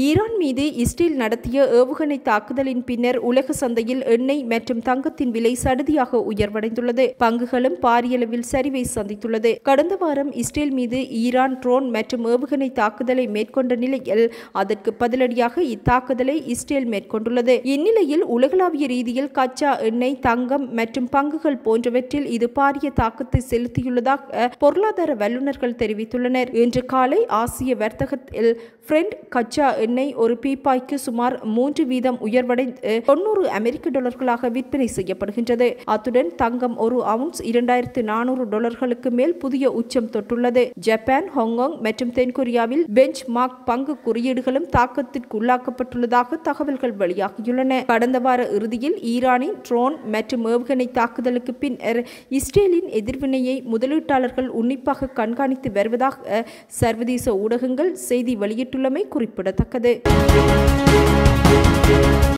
Iran மீது Israel நடத்திய ஏவுகணை தாக்குதலின் பின்னர் உலக சந்தையில் எண்ணெய் மற்றும் தங்கத்தின் விலை சடுதியாக உயர்வடைந்துள்ளது பங்குகளும் பாரியளவில் சரிவை சந்தித்துள்ளது கடந்த வாரம் இஸ்ரேல் மீது ஈரான் ட்ரோன் மற்றும் ஏவுகணை தாக்குதலை மேற்கொண்ட நிலையில் அதற்கு பதிலடியாக இத்தாக்குதலை இஸ்ரேல் மேற்கொண்டுள்ளது இந்நிலையில் உலகளாவிய ரீதியில் கச்சா எண்ணெய் தங்கம் மற்றும் பங்குகள் போன்றவற்றில் இது பாரிய தாக்கத்தை செலுத்தியுள்ளதாக பொருளாதார வல்லுநர்கள் தெரிவித்துள்ளனர் இன்று காலை ஆசிய வர்த்தகத்தில் பிரெண்ட் கச்சா எண்ணெய் ஒரு பீப்பாய்க்கு சுமார் மூன்று வீதம் உயர்வடைந்து தொண்ணூறு அமெரிக்க டாலர்களாக விற்பனை செய்யப்படுகின்றது அத்துடன் தங்கம் ஒரு அவுன்ஸ் இரண்டாயிரத்து நானூறு டாலர்களுக்கு மேல் புதிய உச்சம் தொட்டுள்ளது ஜப்பான் ஹாங்காங் மற்றும் தென்கொரியாவில் பெஞ்ச் மார்க் பங்கு குறியீடுகளும் தாக்கத்திற்கு உள்ளாக்கப்பட்டுள்ளதாக தகவல்கள் வெளியாகியுள்ளன கடந்த வார இறுதியில் ஈரானின் ட்ரோன் மற்றும் ஏவுகணை தாக்குதலுக்கு பின்னர் இஸ்ரேலின் எதிர்வினையை முதலீட்டாளர்கள் உன்னிப்பாக கண்காணித்து வருவதாக சர்வதேச ஊடகங்கள் செய்தி வெளியிட்டுள்ளமை குறிப்பிடத்தக்கது